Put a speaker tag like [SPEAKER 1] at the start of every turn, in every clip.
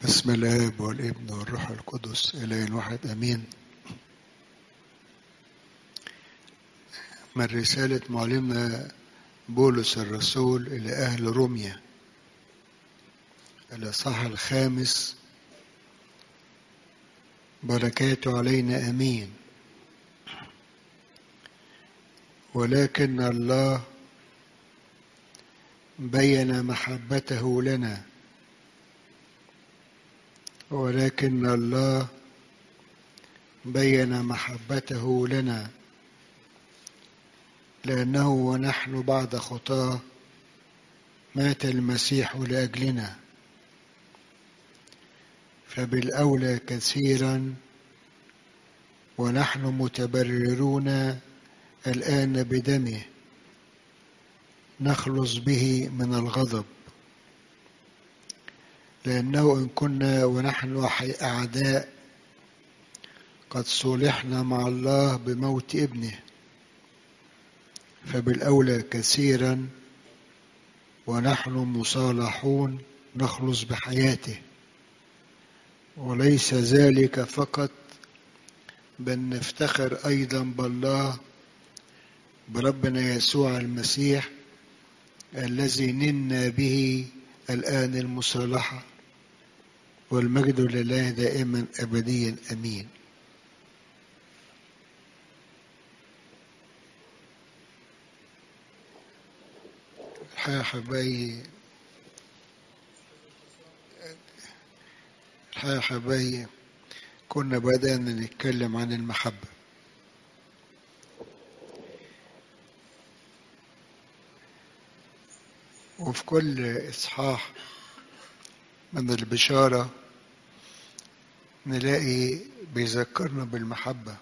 [SPEAKER 1] بسم الاب والابن والروح القدس اله الواحد امين من رسالة معلمنا بولس الرسول إلى أهل روميا الإصحاح الخامس بركاته علينا أمين ولكن الله بين محبته لنا ولكن الله بين محبته لنا لأنه ونحن بعد خطاه مات المسيح لأجلنا فبالأولى كثيرا ونحن متبررون الآن بدمه نخلص به من الغضب لأنه إن كنا ونحن أعداء قد صلحنا مع الله بموت ابنه فبالأولى كثيرا ونحن مصالحون نخلص بحياته وليس ذلك فقط بل نفتخر أيضا بالله بربنا يسوع المسيح الذي نلنا به الآن المصالحة والمجد لله دائما أبديا أمين الحقيقة حبايبي الحقيقة حبايبي كنا بدأنا نتكلم عن المحبة وفي كل إصحاح من البشارة نلاقي بيذكرنا بالمحبة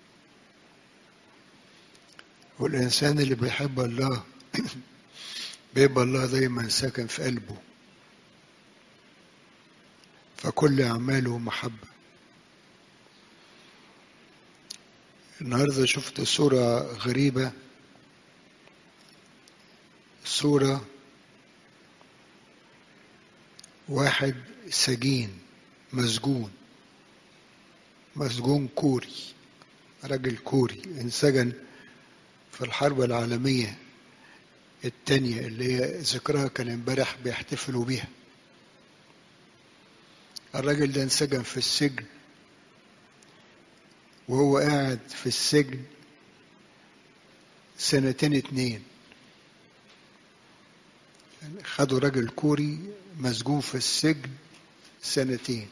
[SPEAKER 1] والإنسان اللي بيحب الله بيبقى الله دايما ساكن في قلبه فكل أعماله محبة النهاردة شفت صورة غريبة صورة واحد سجين مسجون مسجون كوري راجل كوري انسجن في الحرب العالمية التانية اللي هي ذكرها كان امبارح بيحتفلوا بيها الراجل ده انسجن في السجن وهو قاعد في السجن سنتين اتنين خدوا راجل كوري مسجون في السجن سنتين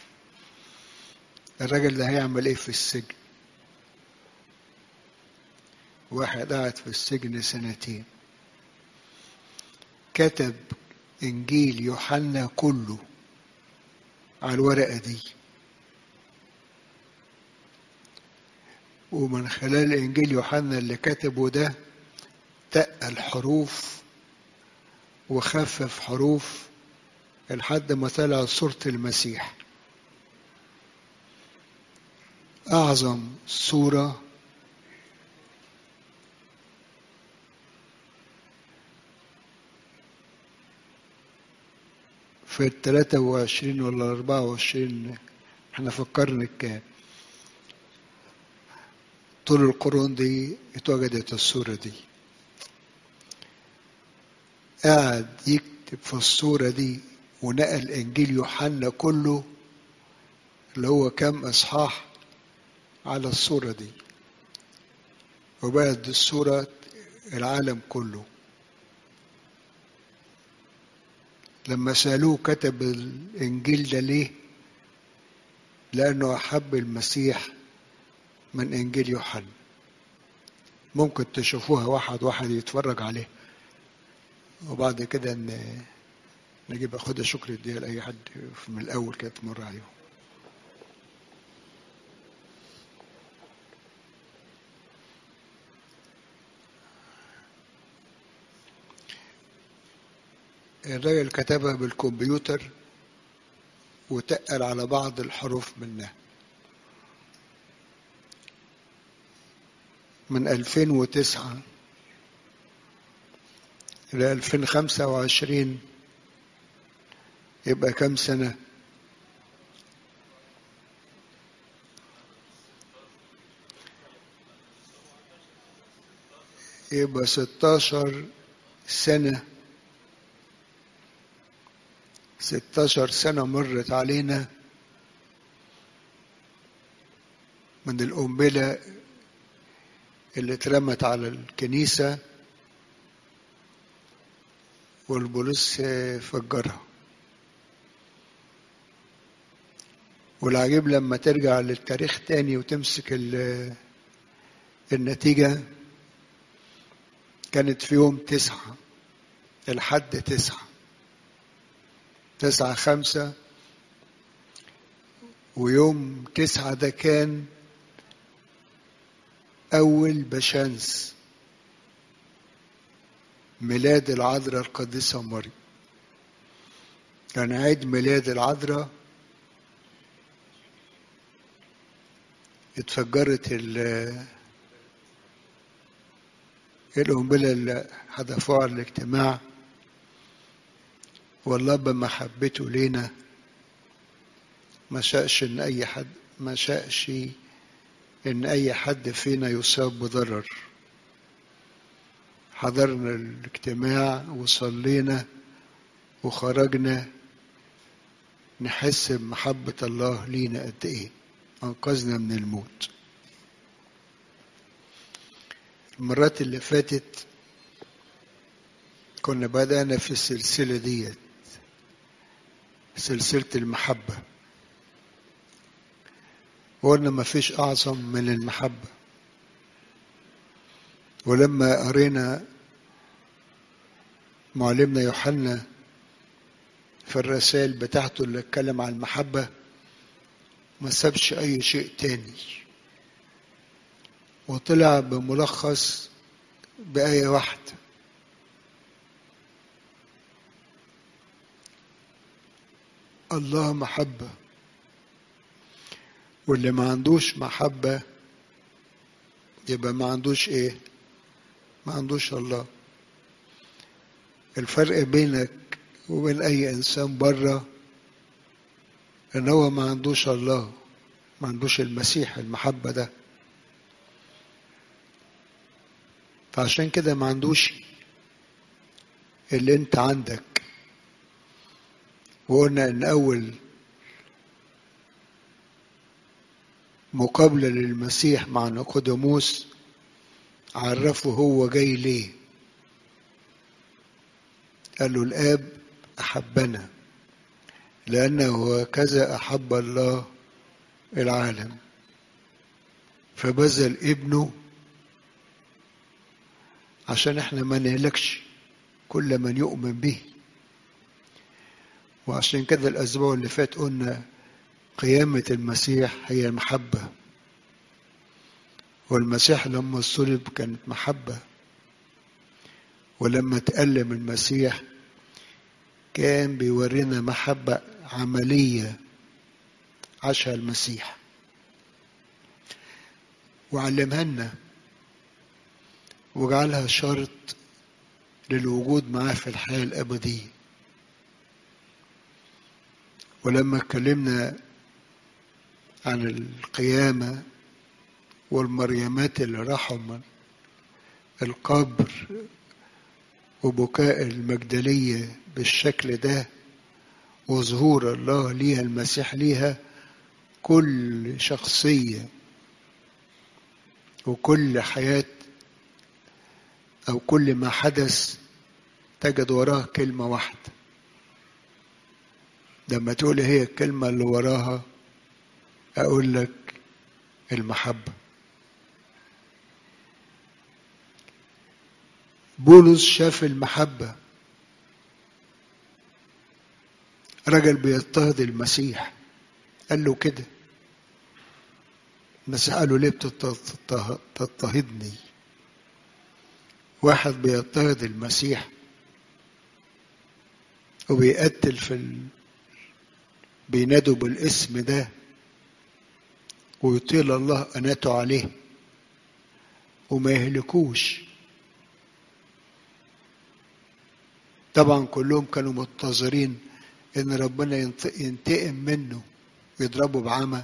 [SPEAKER 1] الراجل ده هيعمل ايه في السجن واحد قاعد في السجن سنتين كتب انجيل يوحنا كله على الورقه دي ومن خلال انجيل يوحنا اللي كتبه ده تقل حروف وخفف حروف لحد ما طلع صورة المسيح أعظم صورة في التلاتة وعشرين ولا أربعة وعشرين احنا في القرن الكام طول القرون دي اتوجدت الصورة دي قاعد يكتب في الصورة دي ونقل إنجيل يوحنا كله اللي هو كام إصحاح على الصورة دي وبقت الصورة العالم كله لما سألوه كتب الإنجيل ده ليه لأنه أحب المسيح من إنجيل يوحنا ممكن تشوفوها واحد واحد يتفرج عليه وبعد كده ان نجيب اخدها شكر اديها لاي حد من الاول كده تمر عليهم الراجل كتبها بالكمبيوتر وتقل على بعض الحروف منها من 2009 ل 2025 يبقى كم سنة يبقى 16 سنة 16 سنة مرت علينا من القنبلة اللي اترمت على الكنيسة والبوليس فجرها والعجيب لما ترجع للتاريخ تاني وتمسك النتيجة كانت في يوم تسعة الحد تسعة تسعة خمسة ويوم تسعة ده كان أول بشانس ميلاد العذراء القديسة مريم كان عيد ميلاد العذراء اتفجرت القنبلة اللي حدفوها على الاجتماع والله بمحبته لينا ما شاءش ان اي حد ما شاءش ان اي حد فينا يصاب بضرر حضرنا الاجتماع وصلينا وخرجنا نحس بمحبة الله لينا قد ايه انقذنا من الموت المرات اللي فاتت كنا بدأنا في السلسلة ديت سلسلة المحبة وقلنا ما فيش أعظم من المحبة ولما قرينا معلمنا يوحنا في الرسائل بتاعته اللي اتكلم عن المحبة ما سابش أي شيء تاني وطلع بملخص بآية واحدة الله محبة واللي ما عندوش محبة يبقى ما عندوش ايه ما عندوش الله الفرق بينك وبين اي انسان بره ان هو ما عندوش الله ما عندوش المسيح المحبة ده فعشان كده ما عندوش اللي انت عندك وقلنا ان اول مقابلة للمسيح مع نيقوديموس عرفه هو جاي ليه قال له الاب احبنا لانه هكذا احب الله العالم فبذل ابنه عشان احنا ما نهلكش كل من يؤمن به وعشان كده الاسبوع اللي فات قلنا قيامة المسيح هي المحبة والمسيح لما صلب كانت محبة ولما تألم المسيح كان بيورينا محبة عملية عاشها المسيح وعلمها لنا وجعلها شرط للوجود معاه في الحياة الأبدية ولما اتكلمنا عن القيامة والمريمات اللي راحوا من القبر وبكاء المجدلية بالشكل ده وظهور الله ليها المسيح ليها كل شخصية وكل حياة أو كل ما حدث تجد وراه كلمة واحدة لما تقول هي الكلمة اللي وراها أقول لك المحبة بولس شاف المحبة رجل بيضطهد المسيح قال له كده المسيح قال له ليه بتضطهدني واحد بيضطهد المسيح وبيقتل في ال... بينادوا بالاسم ده ويطيل الله أناته عليه وما يهلكوش طبعا كلهم كانوا منتظرين ان ربنا ينتقم منه يضربه بعمى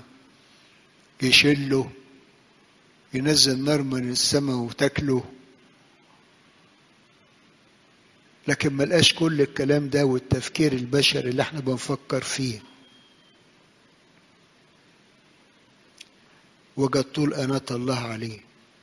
[SPEAKER 1] يشله ينزل نار من السماء وتاكله لكن ما لقاش كل الكلام ده والتفكير البشري اللي احنا بنفكر فيه وجد طول أناة الله عليه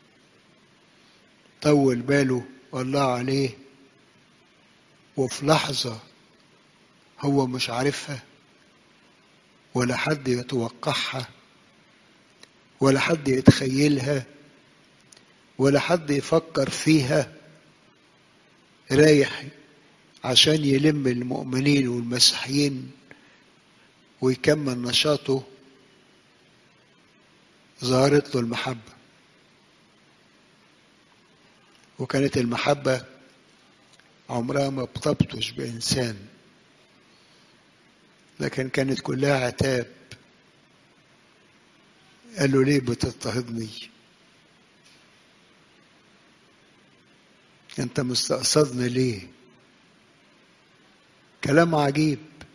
[SPEAKER 1] طول باله الله عليه وفي لحظة هو مش عارفها ولا حد يتوقعها ولا حد يتخيلها ولا حد يفكر فيها رايح عشان يلم المؤمنين والمسيحيين ويكمل نشاطه ظهرت له المحبة وكانت المحبة عمرها ما بتبطش بإنسان لكن كانت كلها عتاب قال له ليه بتضطهدني انت مستقصدني ليه كلام عجيب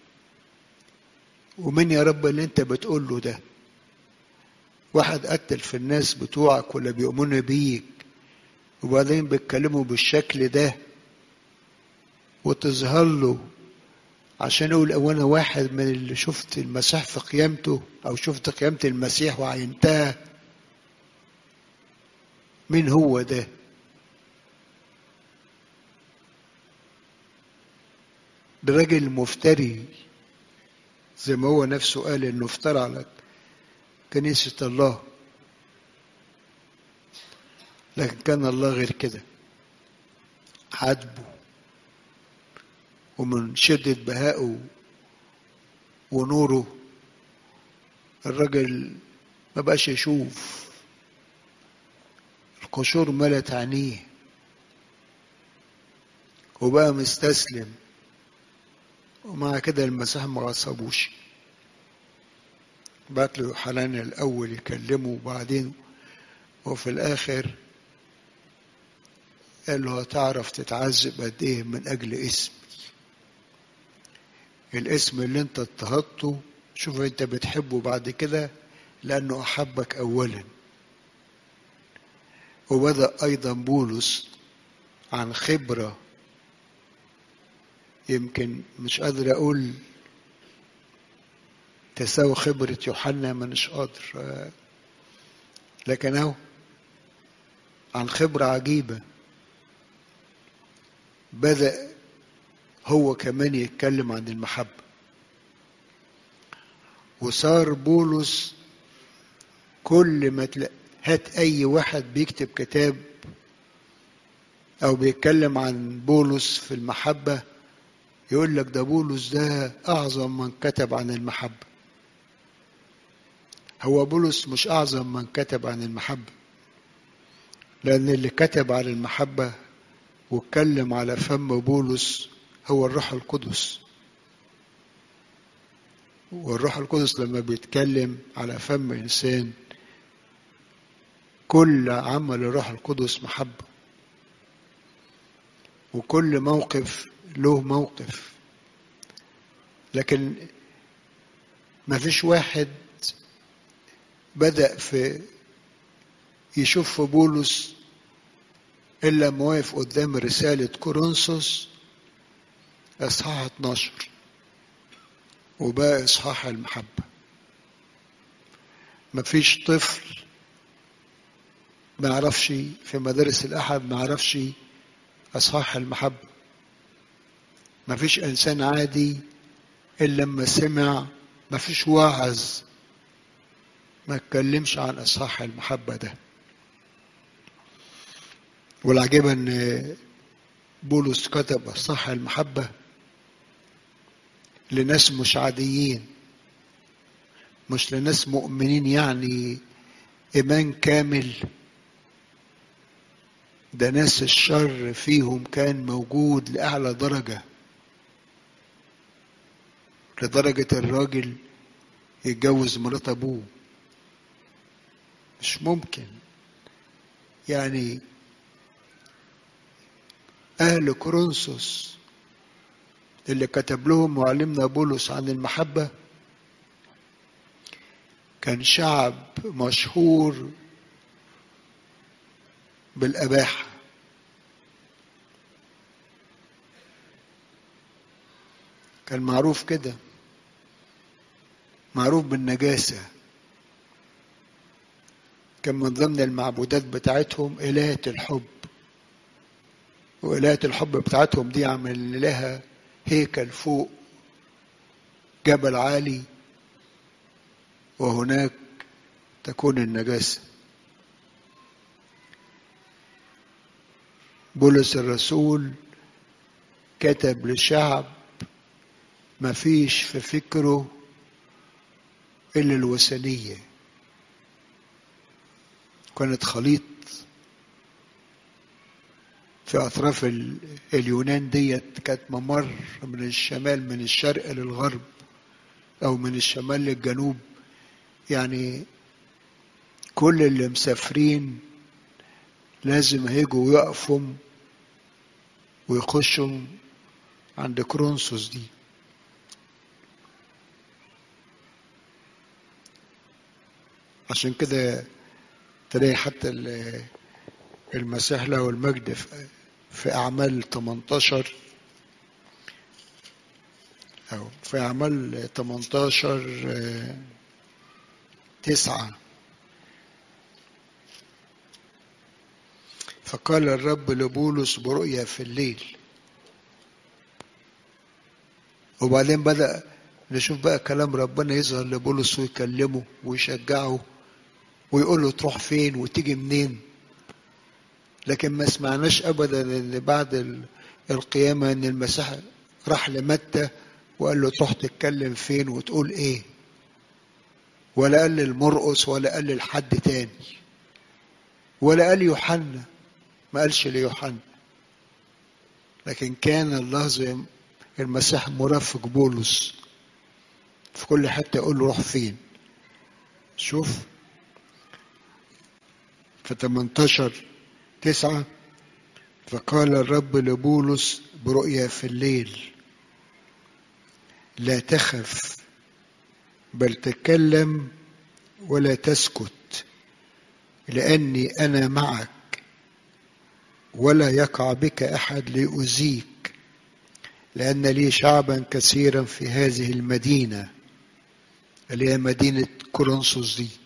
[SPEAKER 1] ومن يا رب اللي انت بتقول له ده واحد قتل في الناس بتوعك ولا بيؤمنوا بيك وبعدين بيتكلموا بالشكل ده وتظهر له عشان يقول او انا واحد من اللي شفت المسيح في قيامته او شفت قيامة المسيح وعينتها مين هو ده ده راجل مفتري زي ما هو نفسه قال انه افترى على كنيسة الله لكن كان الله غير كده عاتبه ومن شدة بهائه ونوره الراجل ما بقاش يشوف القشور ملت عينيه وبقى مستسلم ومع كده المسيح ما غصبوش بعت له يوحنان الأول يكلمه وبعدين وفي الآخر قال له هتعرف تتعذب قد إيه من أجل اسمي الاسم اللي انت اضطهدته شوف انت بتحبه بعد كده لأنه أحبك أولا وبدأ أيضا بولس عن خبرة يمكن مش قادر أقول تساوي خبرة يوحنا مانيش قادر لكن أهو عن خبرة عجيبة بدأ هو كمان يتكلم عن المحبة وصار بولس كل ما تلاقي هات أي واحد بيكتب كتاب أو بيتكلم عن بولس في المحبة يقول لك ده بولس ده أعظم من كتب عن المحبة هو بولس مش أعظم من كتب عن المحبة لأن اللي كتب عن المحبة واتكلم على فم بولس هو الروح القدس والروح القدس لما بيتكلم على فم إنسان كل عمل الروح القدس محبة وكل موقف له موقف لكن ما فيش واحد بدأ في يشوف في بولس إلا ما واقف قدام رسالة كورنثوس إصحاح 12 وبقى إصحاح المحبة مفيش طفل ما يعرفش في مدارس الأحد ما يعرفش أصحاح المحبة مفيش إنسان عادي إلا لما سمع مفيش واعظ ما اتكلمش عن إصحاح المحبة ده والعجيبة إن بولس كتب إصحاح المحبة لناس مش عاديين مش لناس مؤمنين يعني إيمان كامل ده ناس الشر فيهم كان موجود لأعلى درجة لدرجة الراجل يتجوز مرات أبوه مش ممكن يعني أهل كورنثوس اللي كتب لهم معلمنا بولس عن المحبة كان شعب مشهور بالأباحة كان معروف كده معروف بالنجاسة كان من ضمن المعبودات بتاعتهم إلهة الحب وإلهة الحب بتاعتهم دي عمل لها هيكل فوق جبل عالي وهناك تكون النجاسة بولس الرسول كتب للشعب ما فيش في فكره إلا الوثنية كانت خليط في أطراف اليونان ديت كانت ممر من الشمال من الشرق للغرب أو من الشمال للجنوب يعني كل اللي مسافرين لازم هيجوا يقفوا ويخشوا عند كرونسوس دي عشان كده تلاقي حتى المسيح له المجد في أعمال 18 أو في أعمال 18 تسعة فقال الرب لبولس برؤيا في الليل وبعدين بدأ نشوف بقى كلام ربنا يظهر لبولس ويكلمه ويشجعه ويقول له تروح فين وتيجي منين لكن ما سمعناش ابدا ان بعد القيامه ان المسيح راح لمتى وقال له تروح تتكلم فين وتقول ايه ولا قال للمرقس ولا قال لحد تاني ولا قال يوحنا ما قالش ليوحنا لكن كان الله زي المسيح مرافق بولس في كل حته يقول له روح فين شوف في 18 تسعة فقال الرب لبولس برؤيا في الليل لا تخف بل تكلم ولا تسكت لاني انا معك ولا يقع بك احد ليؤذيك لان لي شعبا كثيرا في هذه المدينه اللي هي مدينه كورنثوس دي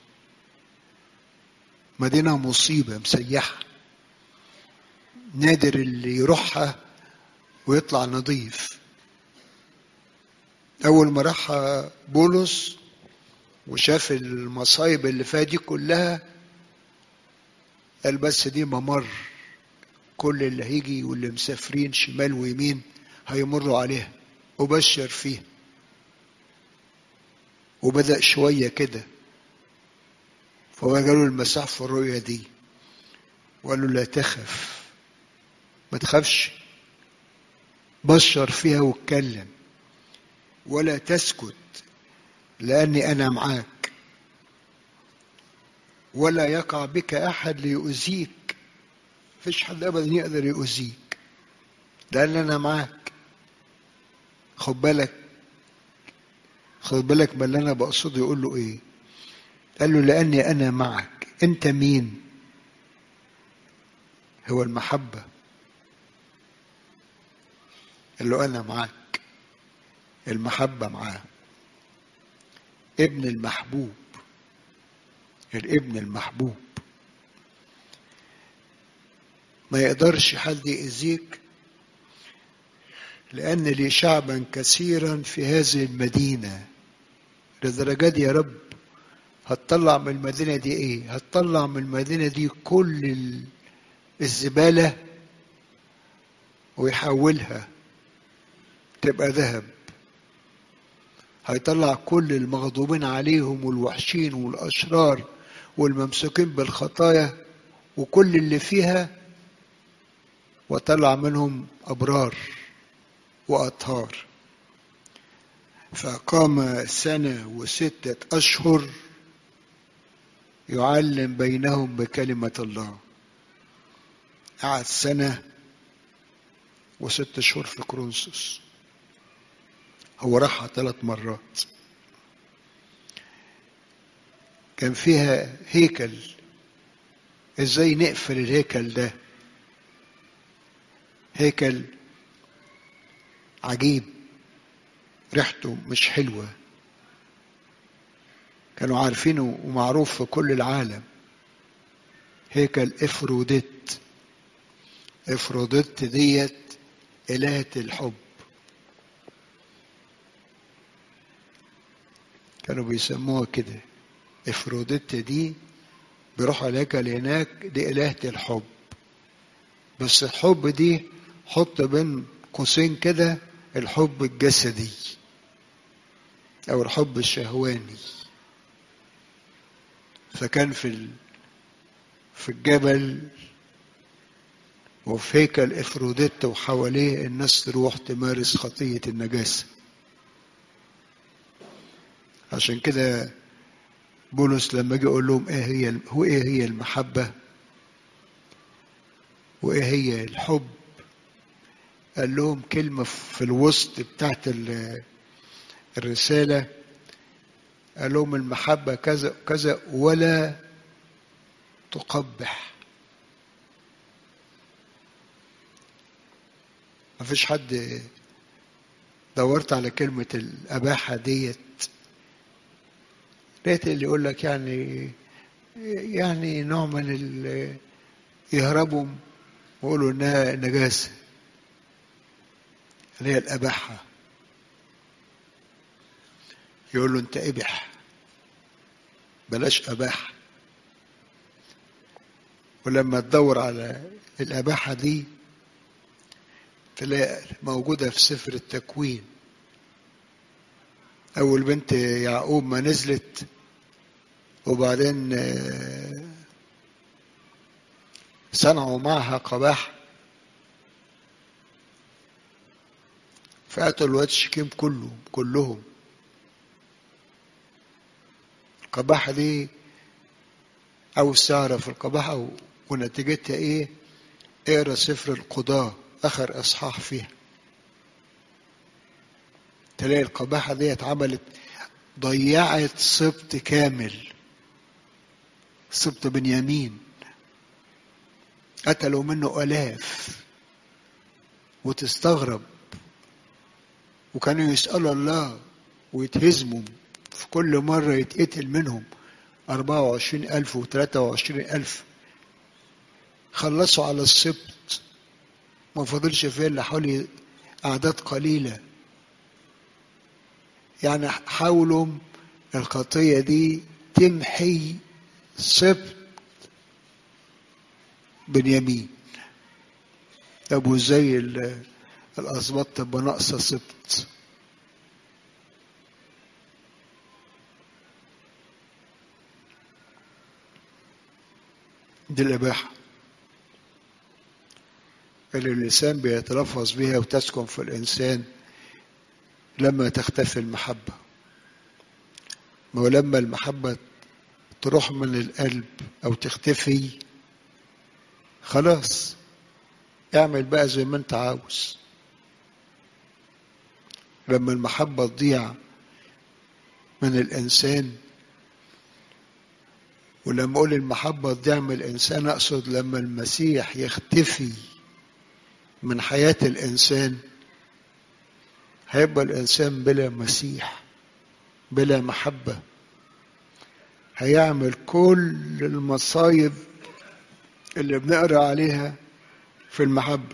[SPEAKER 1] مدينه مصيبه مسيحه نادر اللي يروحها ويطلع نظيف أول ما راح بولس وشاف المصايب اللي فيها دي كلها قال بس دي ممر كل اللي هيجي واللي مسافرين شمال ويمين هيمروا عليها وبشر فيها وبدأ شوية كده فهو قالوا المسيح في الرؤية دي وقال له لا تخف ما تخافش بشر فيها واتكلم ولا تسكت لاني انا معاك ولا يقع بك احد ليؤذيك فيش حد ابدا يقدر يؤذيك لان انا معاك خد بالك خد بالك من اللي انا بقصده يقول له ايه قال له لاني انا معك انت مين هو المحبه قال له انا معاك المحبه معاه ابن المحبوب الابن المحبوب ما يقدرش حد يأذيك لأن لي شعبا كثيرا في هذه المدينة لدرجة دي يا رب هتطلع من المدينة دي ايه هتطلع من المدينة دي كل الزبالة ويحولها تبقى ذهب هيطلع كل المغضوبين عليهم والوحشين والأشرار والممسوكين بالخطايا وكل اللي فيها وطلع منهم أبرار وأطهار فقام سنة وستة أشهر يعلم بينهم بكلمة الله قعد سنة وست شهور في كرونسوس هو راحها ثلاث مرات كان فيها هيكل ازاي نقفل الهيكل ده هيكل عجيب ريحته مش حلوة كانوا عارفينه ومعروف في كل العالم هيكل افروديت افروديت ديت إلهة الحب كانوا بيسموها كده افروديت دي بيروحوا الهيكل هناك دي إلهة الحب بس الحب دي حط بين قوسين كده الحب الجسدي او الحب الشهواني فكان في في الجبل وفي هيكل افروديت وحواليه الناس تروح تمارس خطيه النجاسه عشان كده بولس لما جه يقول لهم ايه هي هو ايه هي المحبه وايه هي الحب قال لهم كلمة في الوسط بتاعت الرسالة قال لهم المحبة كذا كذا ولا تقبح ما فيش حد دورت على كلمة الأباحة ديت لقيت اللي يقول لك يعني يعني نوع من ال يهربوا ويقولوا انها نجاسه اللي هي الأباحة يقول له أنت إبح بلاش أباحة ولما تدور على الأباحة دي تلاقي موجودة في سفر التكوين أول بنت يعقوب ما نزلت وبعدين صنعوا معها قباحه فأتوا الواد شكيم كله كلهم القباحة دي عاوز تعرف القباحة ونتيجتها ايه اقرا سفر القضاة اخر اصحاح فيها تلاقي القباحة دي اتعملت ضيعت سبط كامل سبط بنيامين قتلوا منه آلاف وتستغرب وكانوا يسألوا الله ويتهزموا في كل مرة يتقتل منهم أربعة وعشرين ألف وثلاثة وعشرين ألف خلصوا على السبت ما فضلش فيه إلا حوالي أعداد قليلة يعني حاولوا الخطية دي تمحي سبت بنيامين أبو زي الأسباط تبقى ناقصة سبت دي الإباحة اللي اللسان بيتلفظ بها وتسكن في الإنسان لما تختفي المحبة ما هو لما المحبة تروح من القلب أو تختفي خلاص اعمل بقى زي ما انت عاوز لما المحبة تضيع من الإنسان ولما أقول المحبة تضيع من الإنسان أقصد لما المسيح يختفي من حياة الإنسان هيبقى الإنسان بلا مسيح بلا محبة هيعمل كل المصايب اللي بنقرا عليها في المحبة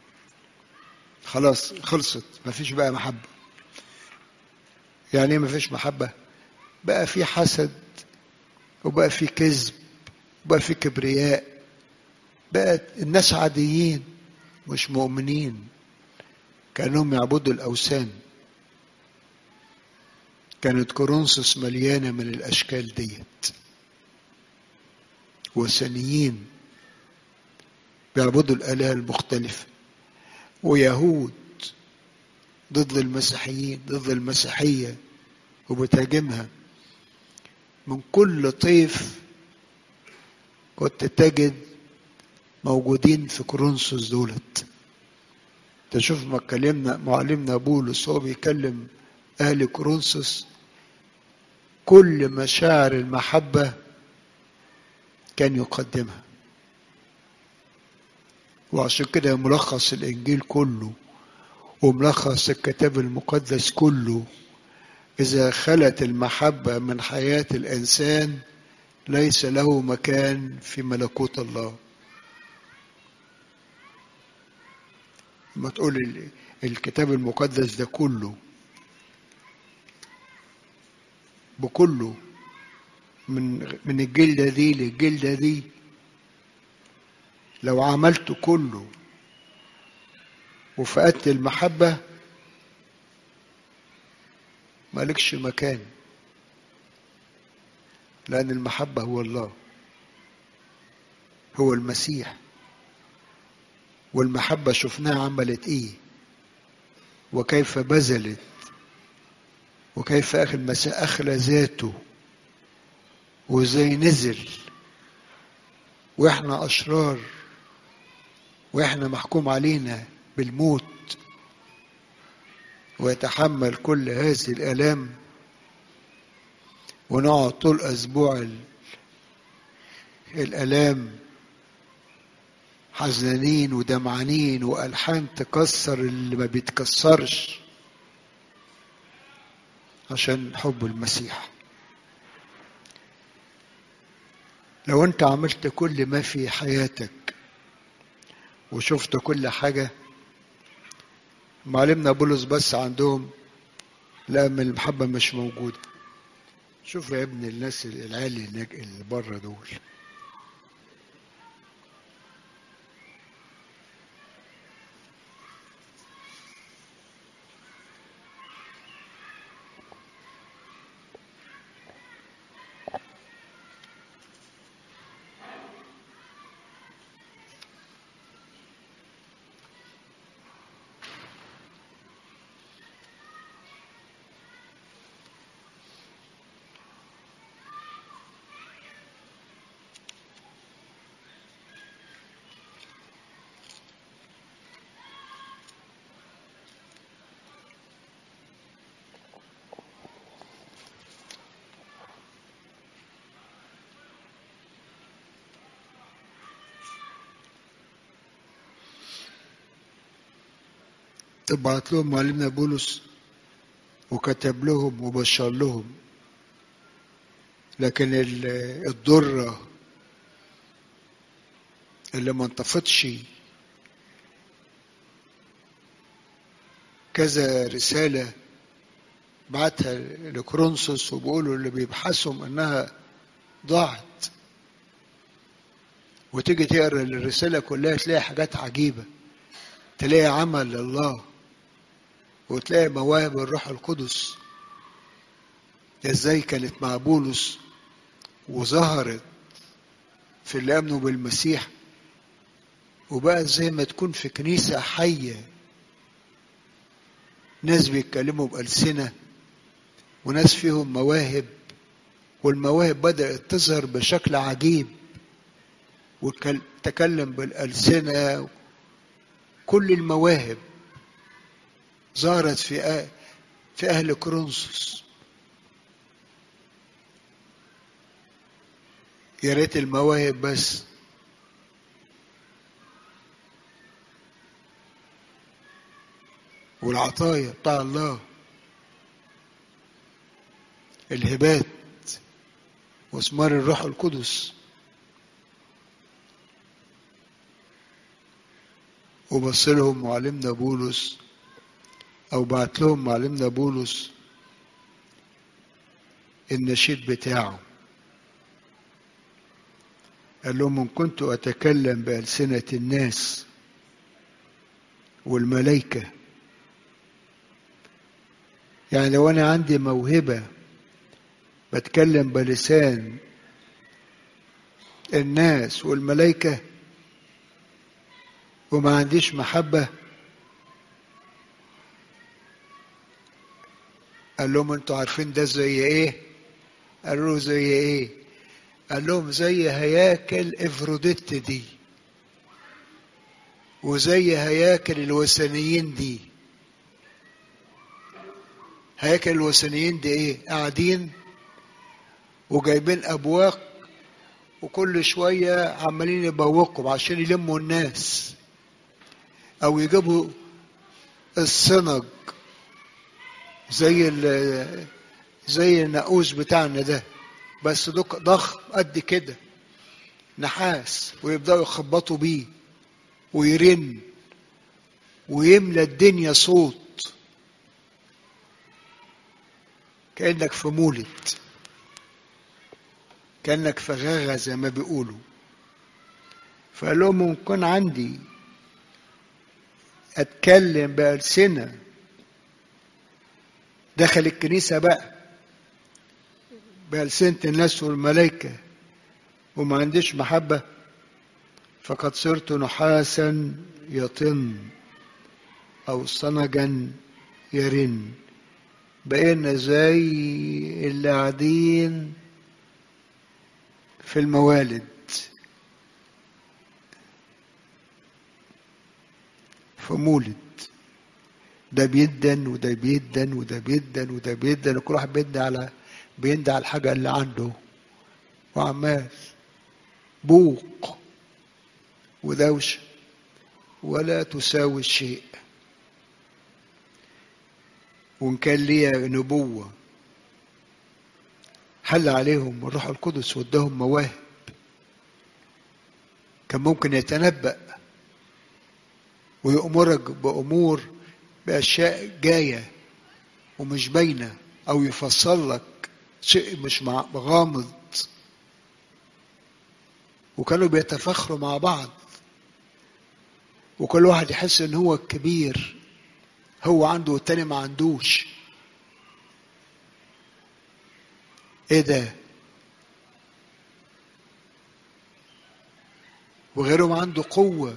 [SPEAKER 1] خلاص خلصت مفيش بقى محبة يعني ايه مفيش محبة بقى في حسد وبقى في كذب وبقى في كبرياء بقت الناس عاديين مش مؤمنين كانهم يعبدوا الاوثان كانت كورنثوس مليانه من الاشكال ديت وثنيين بيعبدوا الالهه المختلفه ويهود ضد المسيحيين ضد المسيحيه وبتهاجمها من كل طيف كنت تجد موجودين في كورنثوس دولت تشوف ما اتكلمنا معلمنا بولس هو بيكلم اهل كورنثوس كل مشاعر المحبه كان يقدمها وعشان كده ملخص الانجيل كله وملخص الكتاب المقدس كله إذا خلت المحبة من حياة الإنسان ليس له مكان في ملكوت الله ما تقول الكتاب المقدس ده كله بكله من من الجلدة دي للجلدة دي لو عملت كله وفقدت المحبة مالكش مكان لأن المحبة هو الله هو المسيح والمحبة شفناها عملت إيه وكيف بذلت وكيف أخي المسيح أخلى ذاته وإزاي نزل وإحنا أشرار وإحنا محكوم علينا بالموت ويتحمل كل هذه الآلام ونقعد طول أسبوع الآلام حزنانين ودمعانين وألحان تكسر اللي ما بيتكسرش عشان حب المسيح لو انت عملت كل ما في حياتك وشفت كل حاجة معلمنا بولس بس عندهم لا من المحبة مش موجودة شوف يا ابن الناس العالي اللي بره دول بعت لهم معلمنا بولس وكتب لهم وبشر لهم لكن الضرة اللي ما انطفتش كذا رسالة بعتها لكرونسوس وبيقولوا اللي بيبحثوا انها ضاعت وتيجي تقرا الرسالة كلها تلاقي حاجات عجيبة تلاقي عمل لله وتلاقي مواهب الروح القدس ازاي كانت مع بولس وظهرت في اللي امنوا بالمسيح وبقى زي ما تكون في كنيسة حية ناس بيتكلموا بألسنة وناس فيهم مواهب والمواهب بدأت تظهر بشكل عجيب وتكلم بالألسنة كل المواهب ظهرت في في أهل كرونسوس يا ريت المواهب بس والعطايا بتاع الله الهبات وثمار الروح القدس وبص لهم معلمنا بولس او بعت لهم معلمنا بولس النشيد بتاعه قال لهم ان كنت اتكلم بالسنه الناس والملائكه يعني لو انا عندي موهبه بتكلم بلسان الناس والملائكه وما عنديش محبه قال لهم انتوا عارفين ده زي ايه قالوا له زي ايه قال لهم زي هياكل افروديت دي وزي هياكل الوثنيين دي هياكل الوثنيين دي ايه قاعدين وجايبين ابواق وكل شويه عمالين يبوقوا عشان يلموا الناس او يجيبوا الصنج زي ال زي الناقوس بتاعنا ده بس دوك ضخم قد كده نحاس ويبداوا يخبطوا بيه ويرن ويملى الدنيا صوت كانك في مولد كانك في غاغه زي ما بيقولوا فقال لهم ممكن عندي اتكلم بألسنة دخل الكنيسة بقى بألسنة الناس والملائكة وما عنديش محبة فقد صرت نحاسا يطن أو صنجا يرن بقينا زي اللي قاعدين في الموالد في مولد ده بيدن وده بيدن وده بيدن وده بيدن وكل واحد بيدن على بيندى على الحاجة اللي عنده وعمال بوق ودوشة ولا تساوي شيء وإن كان ليا نبوة حل عليهم الروح القدس واداهم مواهب كان ممكن يتنبأ ويأمرك بأمور بأشياء جاية ومش باينة أو يفصل لك شيء مش مع غامض وكانوا بيتفاخروا مع بعض وكل واحد يحس ان هو الكبير هو عنده والتاني ما عندوش ايه ده وغيرهم عنده قوة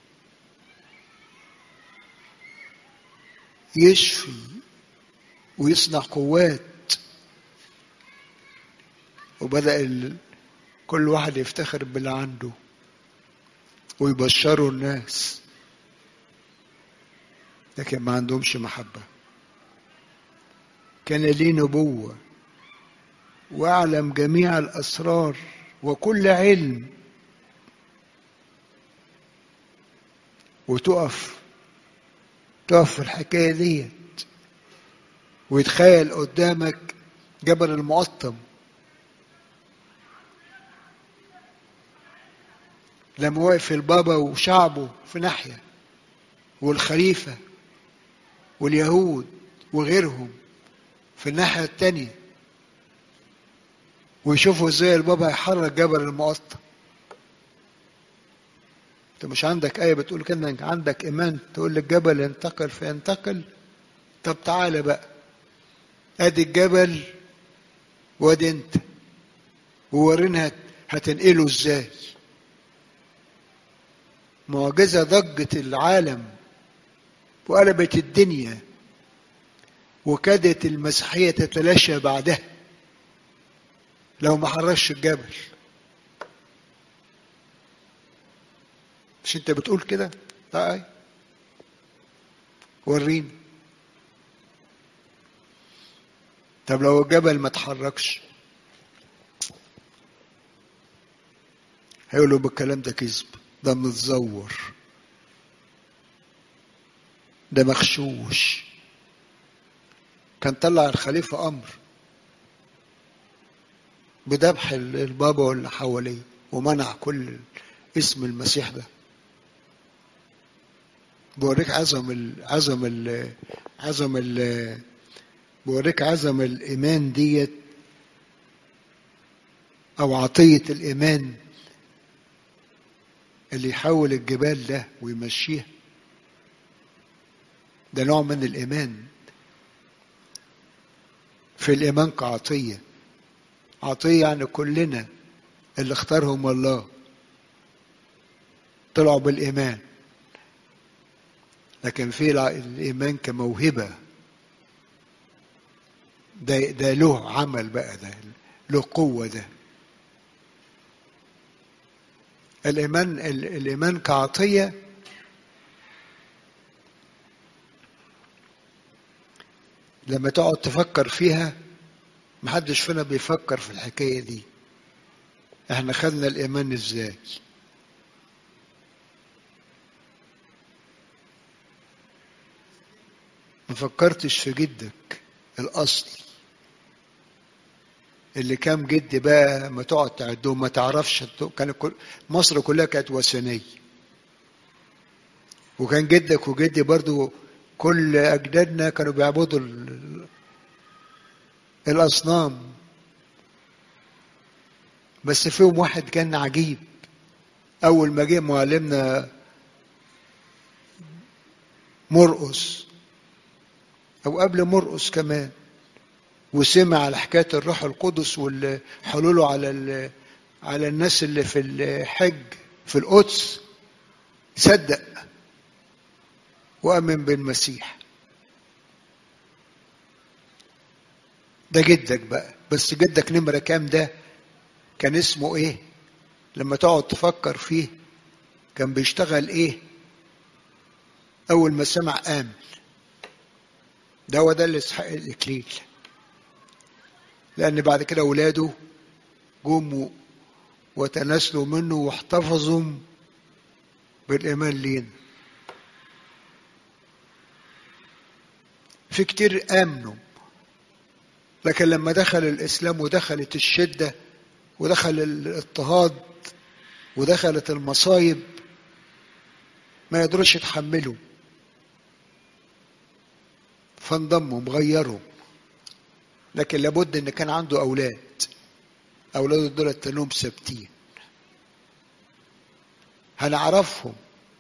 [SPEAKER 1] يشفي ويصنع قوات وبدأ ال... كل واحد يفتخر باللي عنده ويبشروا الناس لكن ما عندهمش محبة كان ليه نبوة وأعلم جميع الأسرار وكل علم وتقف تقف في الحكاية ديت ويتخيل قدامك جبل المقطم لما وقف البابا وشعبه في ناحية والخليفة واليهود وغيرهم في الناحية التانية ويشوفوا ازاي البابا يحرك جبل المقطم انت مش عندك آية بتقول كده انك عندك إيمان تقول للجبل انتقل فينتقل طب تعالى بقى ادي الجبل وادي انت وورينا هتنقله ازاي معجزة ضجت العالم وقلبت الدنيا وكادت المسيحية تتلاشى بعدها لو ما حرش الجبل مش انت بتقول كده طيب وريني طب لو الجبل ما اتحركش هيقولوا بالكلام ده كذب ده متزور ده مغشوش كان طلع الخليفة أمر بذبح البابا واللي حواليه ومنع كل اسم المسيح ده بوريك عظم ال عظم ال عظم ال بوريك عظم الإيمان ديت أو عطية الإيمان اللي يحول الجبال ده ويمشيها ده نوع من الإيمان في الإيمان كعطية عطية يعني كلنا اللي اختارهم الله طلعوا بالإيمان لكن في الإيمان كموهبة ده ده له عمل بقى ده له قوة ده الإيمان الإيمان كعطية لما تقعد تفكر فيها محدش فينا بيفكر في الحكاية دي احنا خدنا الإيمان ازاي ما فكرتش في جدك الأصلي اللي كام جد بقى ما تقعد تعدهم ما تعرفش كان كل مصر كلها كانت وثنية وكان جدك وجدي برضو كل أجدادنا كانوا بيعبدوا ال- الأصنام بس فيهم واحد كان عجيب أول ما جه معلمنا مرقس أو قبل مرقس كمان وسمع على حكاية الروح القدس والحلوله على ال- على الناس اللي في الحج في القدس صدق وآمن بالمسيح ده جدك بقى بس جدك نمرة كام ده كان اسمه ايه لما تقعد تفكر فيه كان بيشتغل ايه اول ما سمع آمن ده هو ده اللي يستحق الاكليل لان بعد كده اولاده جم وتناسلوا منه واحتفظوا بالايمان لينا في كتير امنوا لكن لما دخل الاسلام ودخلت الشده ودخل الاضطهاد ودخلت المصايب ما يقدروش يتحملوا فانضموا مغيروا لكن لابد ان كان عنده اولاد اولاده دول تنهم ثابتين هنعرفهم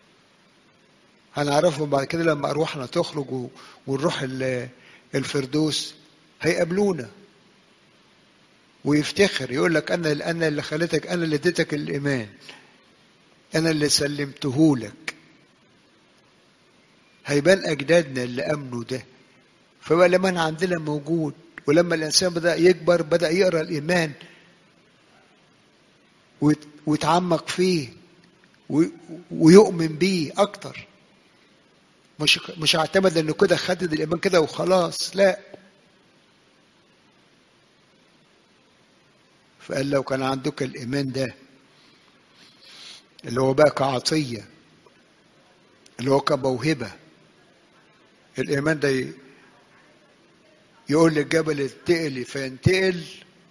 [SPEAKER 1] هنعرفهم بعد كده لما ارواحنا تخرج و- ونروح ال- الفردوس هيقابلونا ويفتخر يقول لك انا انا اللي خليتك انا اللي اديتك الايمان انا اللي سلمته لك هيبان اجدادنا اللي امنوا ده فبقى الايمان عندنا موجود ولما الانسان بدا يكبر بدا يقرا الايمان ويت- ويتعمق فيه وي- ويؤمن بيه اكتر مش مش اعتمد انه كده خدد الايمان كده وخلاص لا فقال لو كان عندك الايمان ده اللي هو بقى كعطيه اللي هو كموهبه الايمان ده ي- يقول للجبل اتقل فينتقل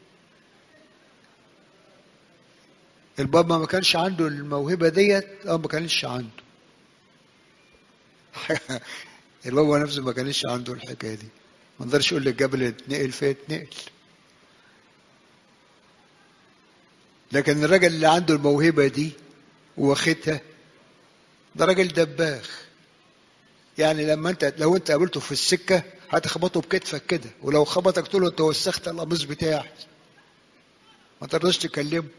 [SPEAKER 1] البابا ما كانش عنده الموهبه ديت اه ما كانش عنده البابا نفسه ما كانش عنده الحكايه دي ما نقدرش يقول للجبل اتنقل فيتنقل لكن الراجل اللي عنده الموهبه دي واخدها ده راجل دباخ يعني لما انت لو انت قابلته في السكه هتخبطه بكتفك كده ولو خبطك تقول له انت وسخت القميص بتاعي ما تقدرش تكلمه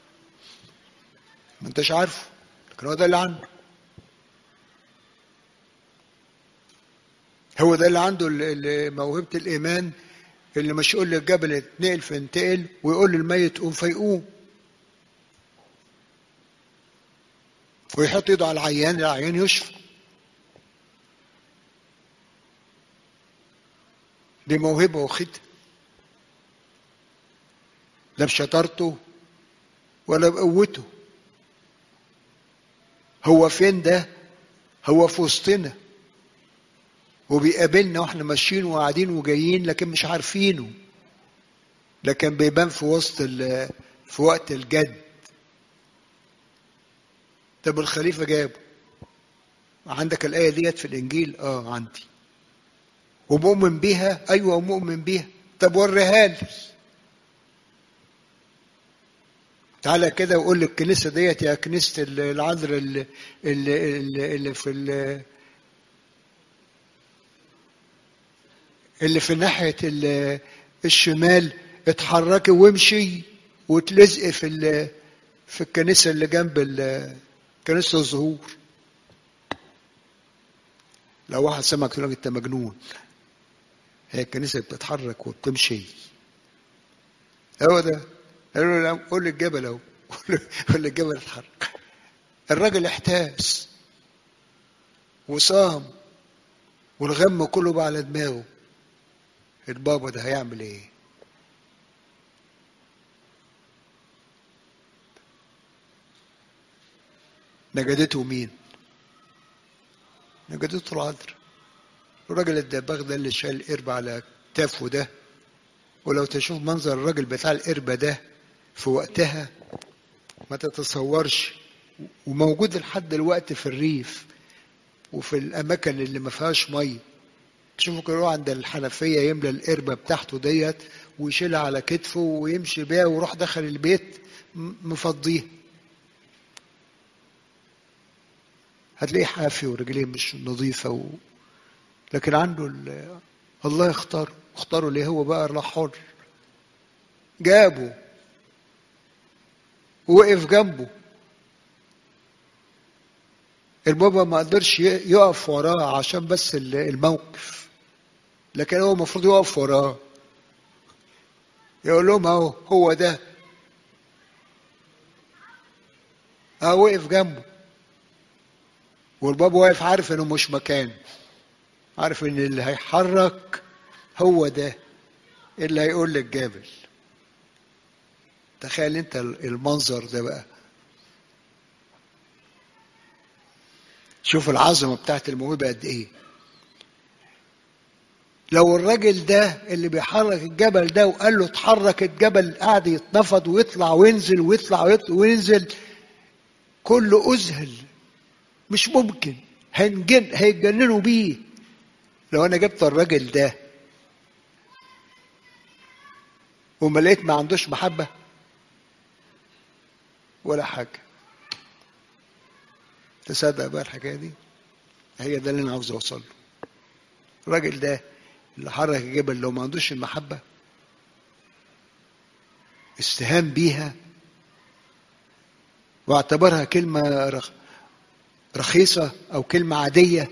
[SPEAKER 1] ما انتش عارفه لكن هو ده اللي عنده هو ده اللي عنده ال- ال- موهبه الايمان اللي مش يقول للجبل اتنقل فينتقل ويقول للميت قوم فيقوم ويحط ايده على العيان العيان يشفى دي موهبة واخدها لا بشطارته ولا بقوته هو فين ده هو في وسطنا وبيقابلنا واحنا ماشيين وقاعدين وجايين لكن مش عارفينه لكن بيبان في وسط ال- في وقت الجد طب الخليفة جابه عندك الآية ديت في الإنجيل اه عندي ومؤمن بيها ايوه مؤمن بيها طب وريها لي تعالى كده وقول للكنيسه ديت يا كنيسه العذراء اللي, اللي, اللي, اللي في ال- اللي في ناحيه ال- الشمال اتحركي وامشي وتلزقي في ال- في الكنيسه اللي جنب ال- كنيسه الزهور لو واحد سمعك يقول لك انت مجنون هي الكنيسة بتتحرك وبتمشي هو ده قالوا له قول للجبل اهو قول للجبل اتحرك الراجل احتاس وصام والغم كله بقى على دماغه البابا ده هيعمل ايه نجدته مين نجدته العذراء الراجل الدباغ ده اللي شايل القربة على كتافه ده ولو تشوف منظر الراجل بتاع القربة ده في وقتها ما تتصورش وموجود لحد دلوقتي في الريف وفي الأماكن اللي ما فيهاش مية تشوفه كده يروح عند الحنفية يملى القربة بتاعته ديت ويشيلها على كتفه ويمشي بيها ويروح داخل البيت مفضيه هتلاقيه حافي ورجليه مش نظيفة و... لكن عنده ال... الله يختار اختاره ليه هو بقى الله حر جابه ووقف جنبه البابا ما قدرش يقف وراه عشان بس الموقف لكن هو المفروض يقف وراه يقول لهم اهو هو ده اه وقف جنبه والبابا واقف عارف انه مش مكان عارف ان اللي هيحرك هو ده اللي هيقول للجبل تخيل انت المنظر ده بقى شوف العظمه بتاعت الموهبه قد ايه لو الراجل ده اللي بيحرك الجبل ده وقال له اتحرك الجبل قاعد يتنفض ويطلع وينزل ويطلع ويطلع وينزل كله اذهل مش ممكن هنجن هيتجننوا بيه لو انا جبت الراجل ده وما لقيت ما عندوش محبه ولا حاجه تصدق بقى الحكايه دي هي ده اللي انا عاوز اوصل له الراجل ده اللي حرك الجبل لو ما عندوش المحبه استهان بيها واعتبرها كلمه رخ... رخيصه او كلمه عاديه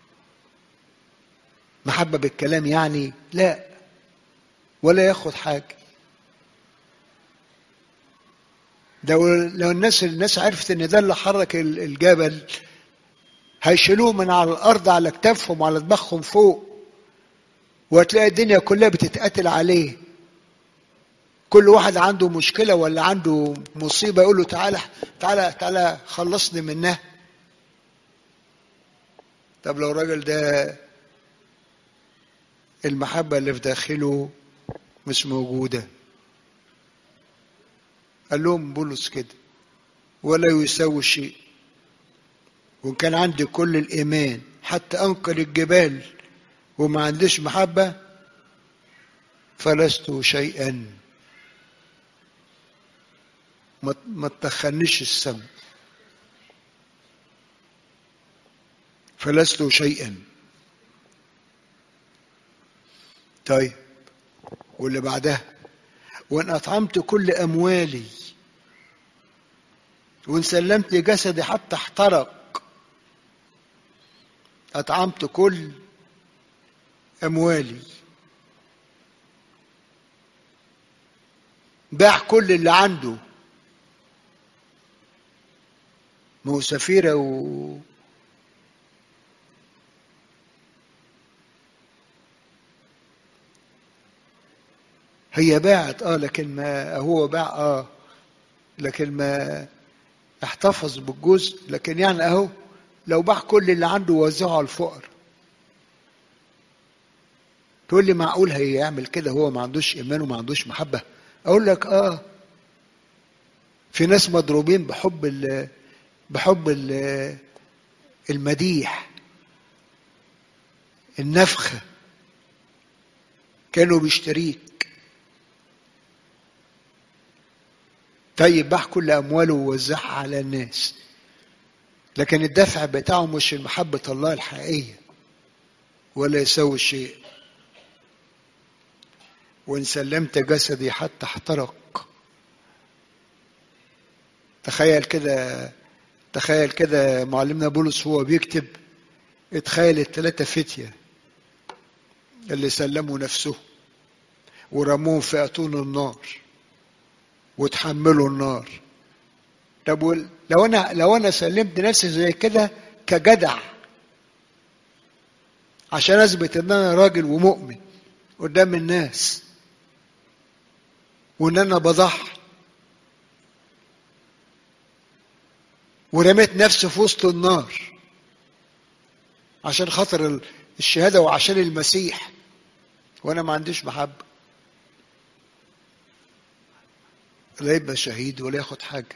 [SPEAKER 1] محبه بالكلام يعني لا ولا ياخد حاجه لو لو الناس الناس عرفت ان ده اللي حرك الجبل هيشيلوه من على الارض على كتافهم وعلى دماغهم فوق وهتلاقي الدنيا كلها بتتقتل عليه كل واحد عنده مشكله ولا عنده مصيبه يقول له تعالى تعالى تعالى خلصني منها طب لو الراجل ده المحبه اللي في داخله مش موجوده قال لهم بولس كده ولا يساوي شيء وان كان عندي كل الايمان حتى انقل الجبال وما عنديش محبه فلست شيئا ما تدخلنيش السم فلست شيئا طيب واللي بعدها وان اطعمت كل اموالي وان سلمت جسدي حتى احترق اطعمت كل اموالي باع كل اللي عنده ما هو سفيرة و هي باعت اه لكن ما هو باع اه لكن ما احتفظ بالجزء لكن يعني اهو لو باع كل اللي عنده ووزعه على الفقر تقول لي معقول هيعمل كده هو ما عندوش ايمان وما عندوش محبه اقول لك اه في ناس مضروبين بحب ال بحب ال المديح النفخه كانوا بيشتريك طيب باع كل امواله ووزعها على الناس لكن الدفع بتاعه مش محبة الله الحقيقية ولا يسوي شيء وإن سلمت جسدي حتى احترق تخيل كده تخيل كده معلمنا بولس هو بيكتب اتخيل الثلاثة فتية اللي سلموا نفسه ورموهم في أتون النار وتحملوا النار طب لو انا لو انا سلمت نفسي زي كده كجدع عشان اثبت ان انا راجل ومؤمن قدام الناس وان انا بضحي ورميت نفسي في وسط النار عشان خاطر الشهادة وعشان المسيح وأنا ما عنديش محبة لا يبقى شهيد ولا ياخد حاجة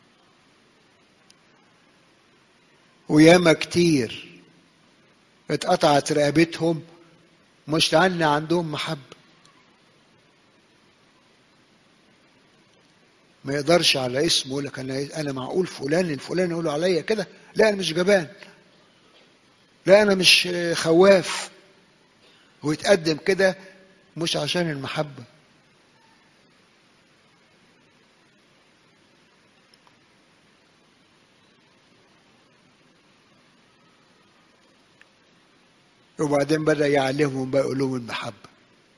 [SPEAKER 1] وياما كتير اتقطعت رقبتهم مش لأن عندهم محبة ما يقدرش على اسمه يقول لك انا انا معقول فلان الفلاني يقولوا عليا كده لا انا مش جبان لا انا مش خواف ويتقدم كده مش عشان المحبه وبعدين بدا يعلمهم بقى يقول لهم المحبه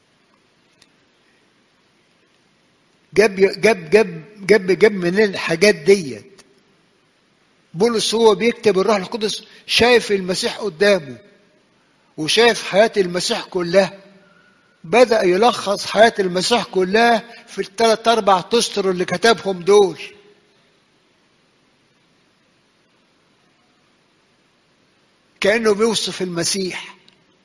[SPEAKER 1] جاب جاب جاب جاب جاب من الحاجات ديت بولس هو بيكتب الروح القدس شايف المسيح قدامه وشايف حياة المسيح كلها بدأ يلخص حياة المسيح كلها في الثلاث أربع تستر اللي كتبهم دول كأنه بيوصف المسيح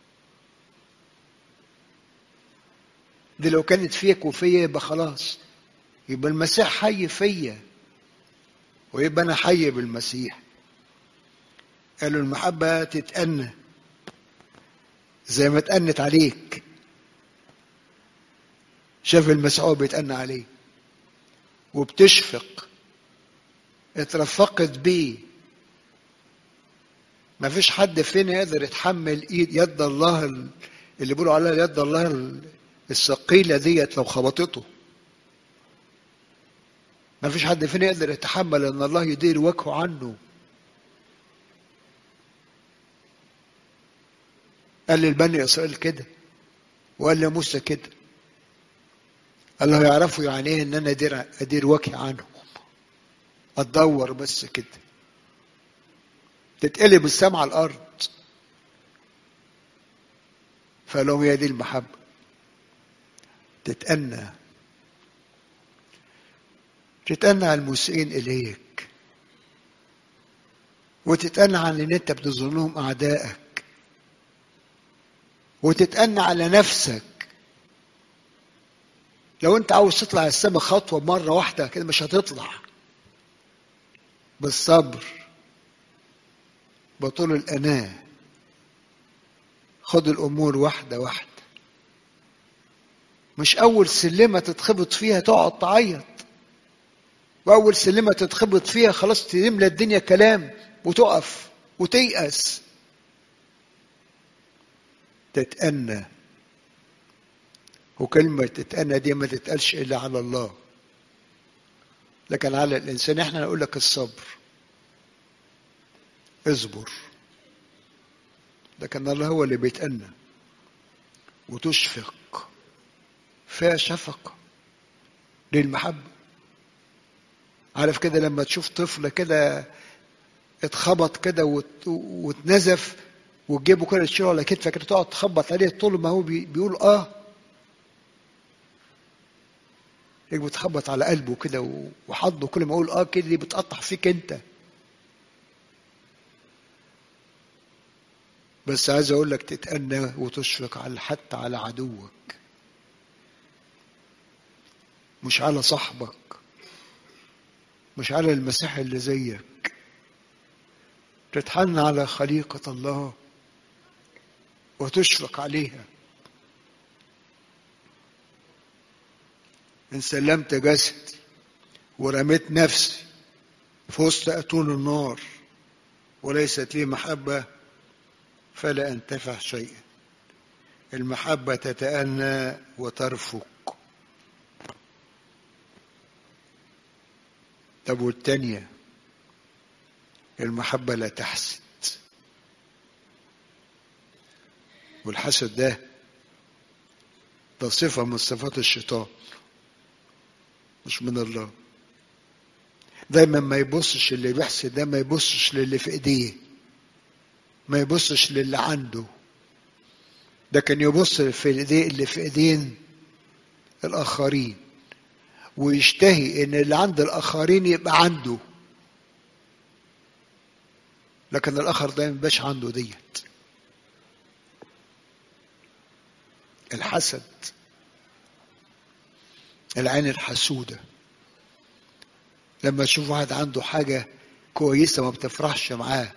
[SPEAKER 1] دي لو كانت فيك وفيا يبقى خلاص يبقى المسيح حي فيا ويبقى انا حي بالمسيح قالوا المحبة تتأنى زي ما اتأنت عليك شاف المسيح هو بيتأنى عليه وبتشفق اترفقت بيه ما فيش حد فينا يقدر يتحمل ايد يد الله اللي بيقولوا عليها يد الله الثقيلة ديت لو خبطته ما فيش حد فينا يقدر يتحمل ان الله يدير وجهه عنه قال للبني اسرائيل كده وقال لموسى كده قال له يعرفوا يعني ايه ان انا ادير ادير وجهي عنهم اتدور بس كده تتقلب السماء على الارض فقال لهم هي دي المحبه تتأنى تتأنى على المسيئين إليك وتتأنى على اللي أنت بتظنهم أعدائك وتتأنى على نفسك لو أنت عاوز تطلع السما خطوة مرة واحدة كده مش هتطلع بالصبر بطول الأناة خد الأمور واحدة واحدة مش أول سلمة تتخبط فيها تقعد تعيط وأول سلمة تتخبط فيها خلاص تملى الدنيا كلام وتقف وتيأس تتأنى وكلمة تتأنى دي ما تتقالش إلا على الله لكن على الإنسان إحنا نقول لك الصبر اصبر لكن الله هو اللي بيتأنى وتشفق فيها شفقة للمحبة عارف كده لما تشوف طفل كده اتخبط كده وت... واتنزف وتجيبه كده تشيله على كتفك كده تقعد تخبط عليه طول ما هو بي... بيقول اه يجي بتخبط على قلبه كده وحضه كل ما يقول اه كده دي بتقطع فيك انت بس عايز اقول لك تتأنى وتشفق على حتى على عدوك مش على صاحبك مش على المسيح اللي زيك تتحن على خليقة الله وتشفق عليها إن سلمت جسدي ورميت نفسي في وسط أتون النار وليست لي محبة فلا أنتفع شيئا المحبة تتأنى وترفق طب والتانية المحبة لا تحسد والحسد ده ده صفة من صفات الشيطان مش من الله دايما ما يبصش اللي بيحسد ده ما يبصش للي في ايديه ما يبصش للي عنده ده كان يبص في ايديه اللي في ايدين الاخرين ويشتهي ان اللي عند الاخرين يبقى عنده لكن الاخر ده ما يبقاش عنده ديت الحسد العين الحسودة لما تشوف واحد عنده حاجة كويسة ما بتفرحش معاه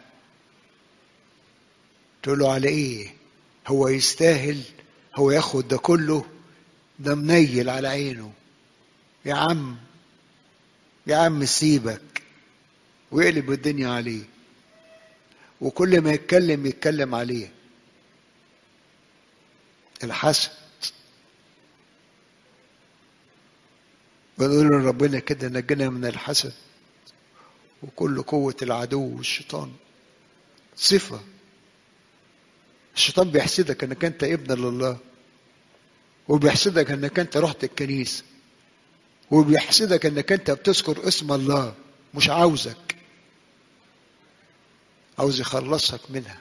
[SPEAKER 1] تقول له على ايه هو يستاهل هو ياخد ده كله ده منيل على عينه يا عم يا عم سيبك ويقلب الدنيا عليه وكل ما يتكلم يتكلم عليه الحسد بنقول لربنا كده نجنا من الحسد وكل قوة العدو والشيطان صفة الشيطان بيحسدك انك انت ابن لله وبيحسدك انك انت رحت الكنيسة وبيحسدك انك انت بتذكر اسم الله مش عاوزك عاوز يخلصك منها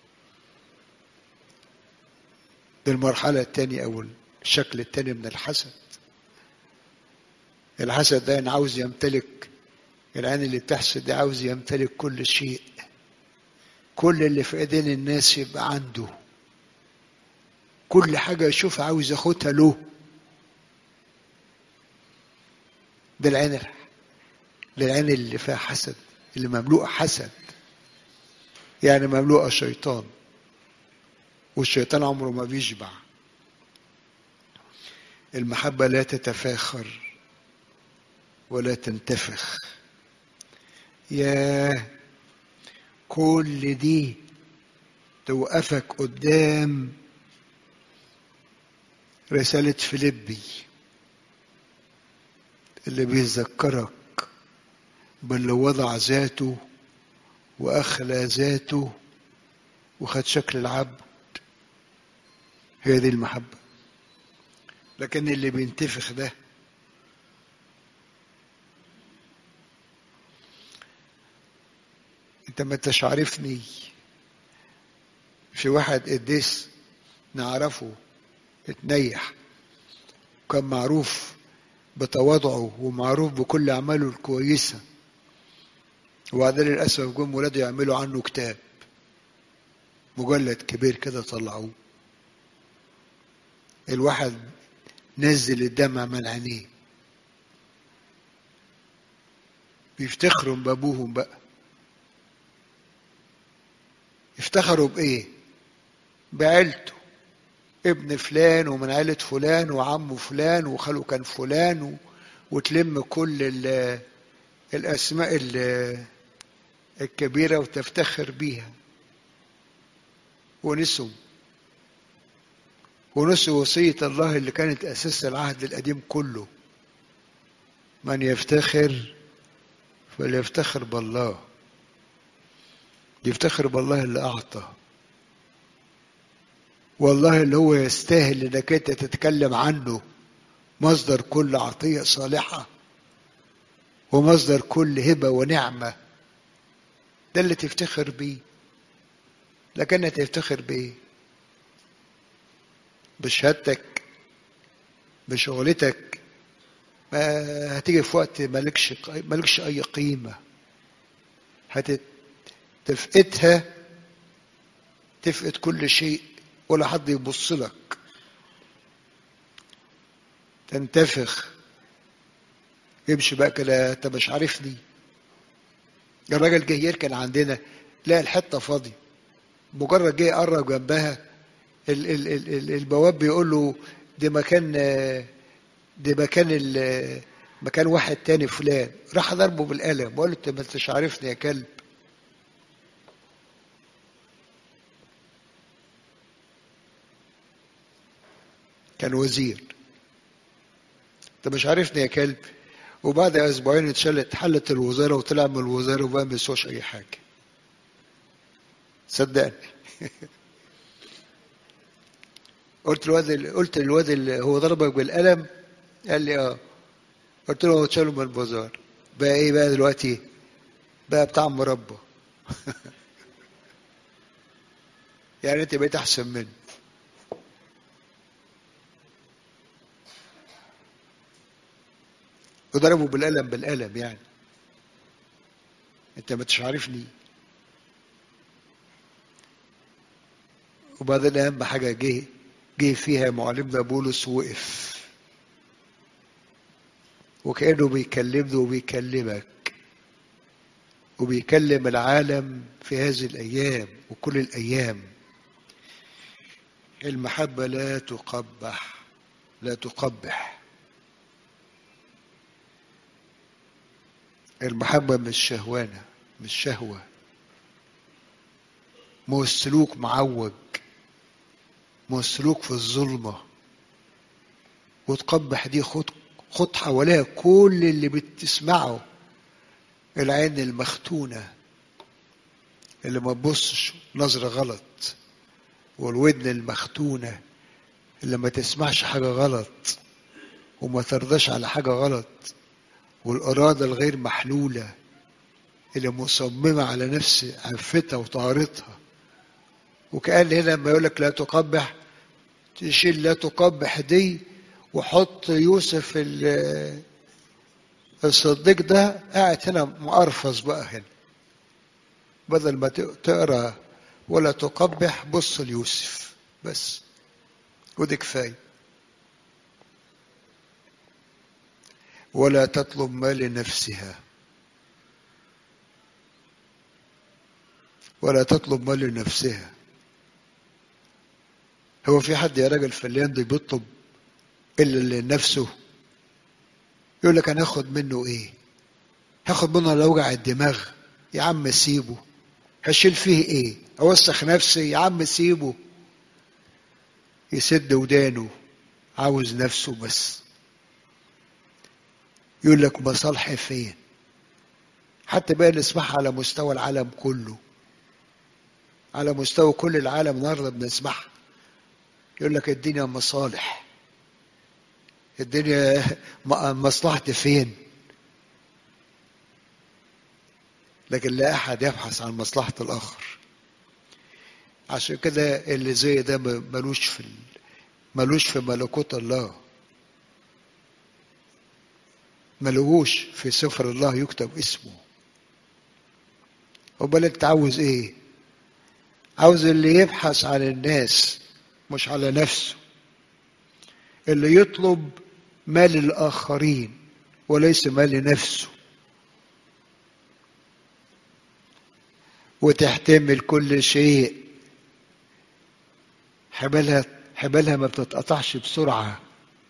[SPEAKER 1] دي المرحلة الثانية أو الشكل الثاني من الحسد الحسد ده أنا عاوز يمتلك العين اللي بتحسد دي عاوز يمتلك كل شيء كل اللي في ايدين الناس يبقى عنده كل حاجة يشوفها عاوز ياخدها له ده العين ده العين اللي فيها حسد اللي مملوءة حسد يعني مملوءة شيطان والشيطان عمره ما بيشبع المحبة لا تتفاخر ولا تنتفخ يا كل دي توقفك قدام رسالة فيليبي اللي بيذكرك باللي وضع ذاته وأخلى ذاته وخد شكل العبد هي دي المحبة لكن اللي بينتفخ ده انت ما انتش عارفني في واحد قديس نعرفه اتنيح كان معروف بتواضعه ومعروف بكل اعماله الكويسه وبعدين للاسف جم ولاده يعملوا عنه كتاب مجلد كبير كده طلعوه الواحد نزل الدمع من عينيه بيفتخروا بابوهم بقى يفتخروا بايه بعيلته ابن فلان ومن عيلة فلان وعمه فلان وخاله كان فلان و... وتلم كل ال... الأسماء ال... الكبيرة وتفتخر بيها ونسوا ونسوا وصية الله اللي كانت أساس العهد القديم كله من يفتخر فليفتخر بالله يفتخر بالله اللي أعطى والله اللي هو يستاهل انك انت تتكلم عنه مصدر كل عطية صالحة ومصدر كل هبة ونعمة ده اللي تفتخر بيه لكن تفتخر بإيه بشهادتك بشغلتك ما هتيجي في وقت مالكش مالكش أي قيمة هتفقدها تفقد كل شيء ولا حد يبص لك تنتفخ يمشي بقى كده انت مش عارفني الراجل جه يركن عندنا لا الحته فاضيه مجرد جه يقرب جنبها ال ال ال ال البواب بيقول له دي مكان دي مكان مكان واحد تاني فلان راح ضربه بالقلم بقول له انت ما انتش عارفني يا كلب كان وزير انت مش عارفني يا كلب وبعد اسبوعين اتشلت حلت الوزاره وطلع من الوزاره وما بيسواش اي حاجه صدقني قلت الواد قلت للواد اللي هو ضربك بالقلم قال لي اه قلت له هو اتشاله من البازار بقى ايه بقى دلوقتي بقى بتاع مربى يعني انت بقيت احسن منه وضربه بالقلم بالقلم يعني انت ما انتش عارفني وبعدين اهم حاجه جه جه فيها معلمنا بولس وقف وكأنه بيكلمني وبيكلمك وبيكلم العالم في هذه الأيام وكل الأيام المحبة لا تقبح لا تقبح المحبة مش شهوانة مش شهوة مو سلوك معوج مو سلوك في الظلمة وتقبح دي خد خد حواليها كل اللي بتسمعه العين المختونة اللي ما تبصش نظرة غلط والودن المختونة اللي ما تسمعش حاجة غلط وما ترضاش على حاجة غلط والإرادة الغير محلولة اللي مصممة على نفس عفتها وطهارتها وكأن هنا لما يقول لك لا تقبح تشيل لا تقبح دي وحط يوسف الصديق ده قاعد هنا مقرفص بقى هنا بدل ما تقرا ولا تقبح بص ليوسف بس ودي كفايه ولا تطلب ما لنفسها ولا تطلب ما لنفسها هو في حد يا راجل في الليل بيطلب الا لنفسه يقول لك انا هاخد منه ايه هاخد منه لو وجع الدماغ يا عم سيبه هشيل فيه ايه اوسخ نفسي يا عم سيبه يسد ودانه عاوز نفسه بس يقول لك مصالحي فين حتى بقى نسمعها على مستوى العالم كله على مستوى كل العالم النهارده بنسمعها يقول لك الدنيا مصالح الدنيا مصلحتي فين لكن لا احد يبحث عن مصلحه الاخر عشان كده اللي زي ده ملوش في ملوش في ملكوت الله ملوش في سفر الله يكتب اسمه امال انت عاوز ايه عاوز اللي يبحث عن الناس مش على نفسه اللي يطلب مال الآخرين وليس مال لنفسه وتحتمل كل شيء حبالها حبالها ما بتتقطعش بسرعة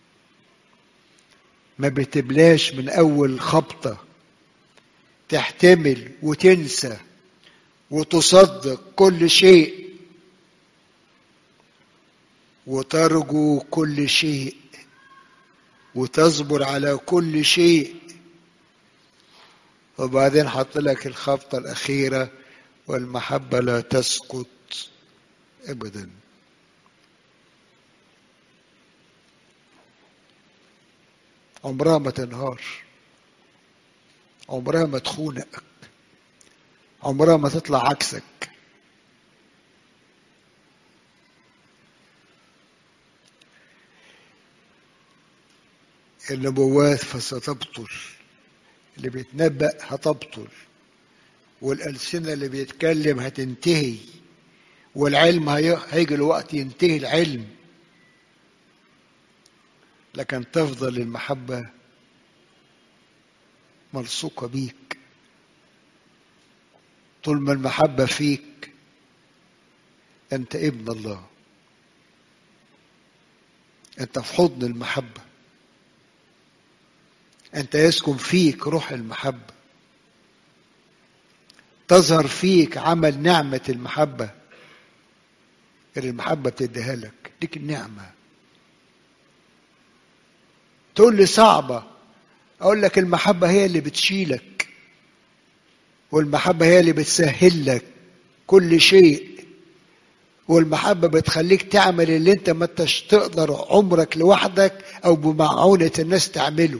[SPEAKER 1] ما بتبلاش من أول خبطة تحتمل وتنسى وتصدق كل شيء وترجو كل شيء وتصبر على كل شيء وبعدين حط لك الخبطة الأخيرة والمحبة لا تسقط أبدا عمرها ما تنهار عمرها ما تخونك عمرها ما تطلع عكسك النبوات فستبطل اللي بيتنبأ هتبطل والألسنة اللي بيتكلم هتنتهي والعلم هيجي الوقت ينتهي العلم لكن تفضل المحبة ملصوقة بيك طول ما المحبة فيك أنت ابن الله أنت في حضن المحبة أنت يسكن فيك روح المحبة تظهر فيك عمل نعمة المحبة اللي المحبة بتديها لك ديك النعمة تقول لي صعبة أقول لك المحبة هي اللي بتشيلك والمحبة هي اللي بتسهل لك كل شيء والمحبة بتخليك تعمل اللي انت ما انتش تقدر عمرك لوحدك او بمعونة الناس تعمله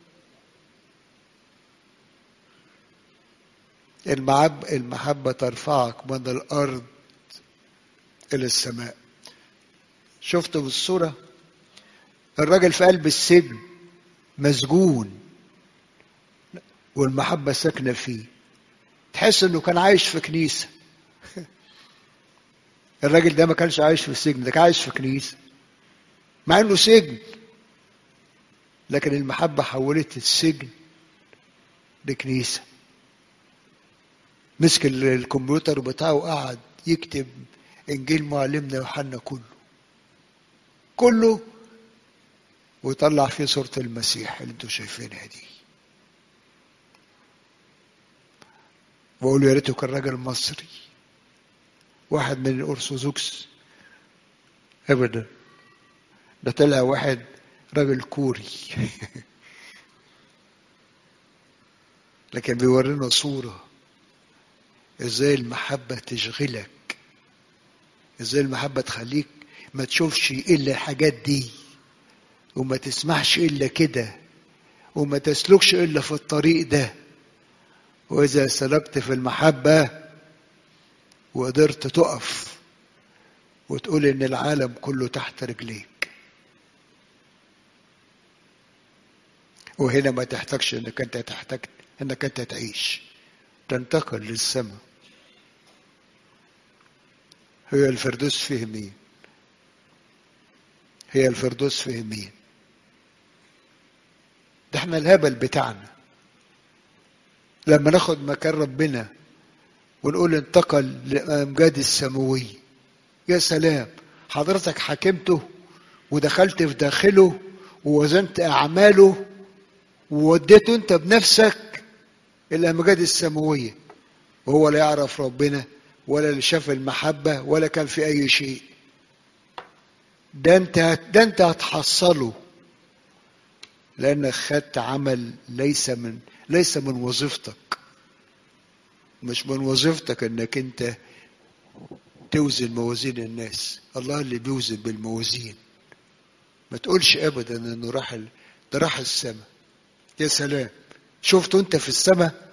[SPEAKER 1] المحبة, المحبة ترفعك من الأرض إلى السماء شفتوا بالصورة الراجل في قلب السجن مسجون والمحبة ساكنة فيه تحس انه كان عايش في كنيسة الراجل ده ما كانش عايش في السجن ده كان عايش في كنيسة مع انه سجن لكن المحبة حولت السجن لكنيسة مسك الكمبيوتر بتاعه وقعد يكتب انجيل معلمنا يوحنا كله كله ويطلع فيه صورة المسيح اللي انتوا شايفينها دي واقول يا ريته كان راجل مصري واحد من الارثوذكس ابدا ده طلع واحد راجل كوري لكن بيورينا صورة ازاي المحبة تشغلك ازاي المحبة تخليك ما تشوفش الا الحاجات دي وما تسمعش الا كده وما تسلكش الا في الطريق ده واذا سلكت في المحبة وقدرت تقف وتقول ان العالم كله تحت رجليك وهنا ما تحتاجش انك انت تحتاج انك انت تعيش تنتقل للسماء هي الفردوس فيه مين هي الفردوس فيه مين ده احنا الهبل بتاعنا لما ناخد مكان ربنا ونقول انتقل لأمجاد السماوية يا سلام حضرتك حكمته ودخلت في داخله ووزنت أعماله ووديته أنت بنفسك الأمجاد السماوية وهو لا يعرف ربنا ولا اللي شاف المحبة ولا كان في أي شيء ده أنت ده أنت هتحصله لأنك خدت عمل ليس من ليس من وظيفتك مش من وظيفتك انك انت توزن موازين الناس الله اللي بيوزن بالموازين ما تقولش ابدا انه راح ال... ده راح السماء يا سلام شفته انت في السماء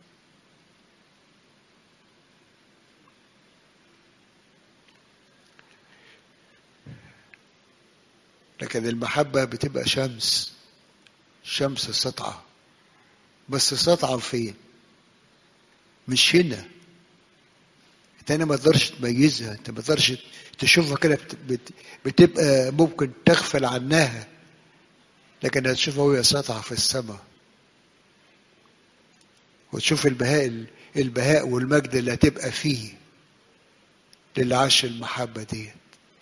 [SPEAKER 1] لكن المحبة بتبقى شمس شمس سطعة بس سطعة فين مش هنا انت هنا ما تقدرش تميزها انت ما تقدرش تشوفها كده بت... بتبقى ممكن تغفل عنها لكن هتشوفها وهي سطعة في السماء وتشوف البهاء البهاء والمجد اللي هتبقى فيه للي عاش المحبة ديت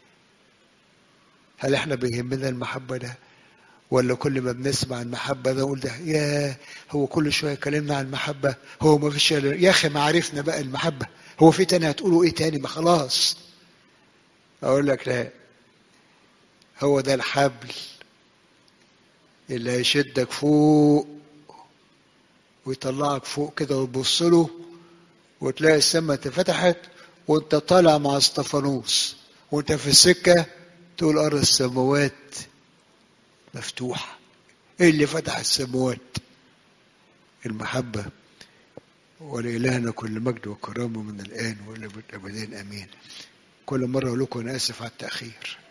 [SPEAKER 1] هل احنا بيهمنا المحبة ده ولا كل ما بنسمع المحبة ده نقول ده يا هو كل شوية كلمنا عن المحبة هو ما فيش يا أخي ما عرفنا بقى المحبة هو في تاني هتقولوا إيه تاني ما خلاص أقول لك لا هو ده الحبل اللي هيشدك فوق ويطلعك فوق كده وتبص له وتلاقي السماء اتفتحت وانت طالع مع اسطفانوس وانت في السكه تقول ارى السماوات مفتوحة ايه اللي فتح السماوات المحبة ولإلهنا كل مجد وكرامة من الآن وإلى الأبدين آمين كل مرة أقول لكم أنا آسف على التأخير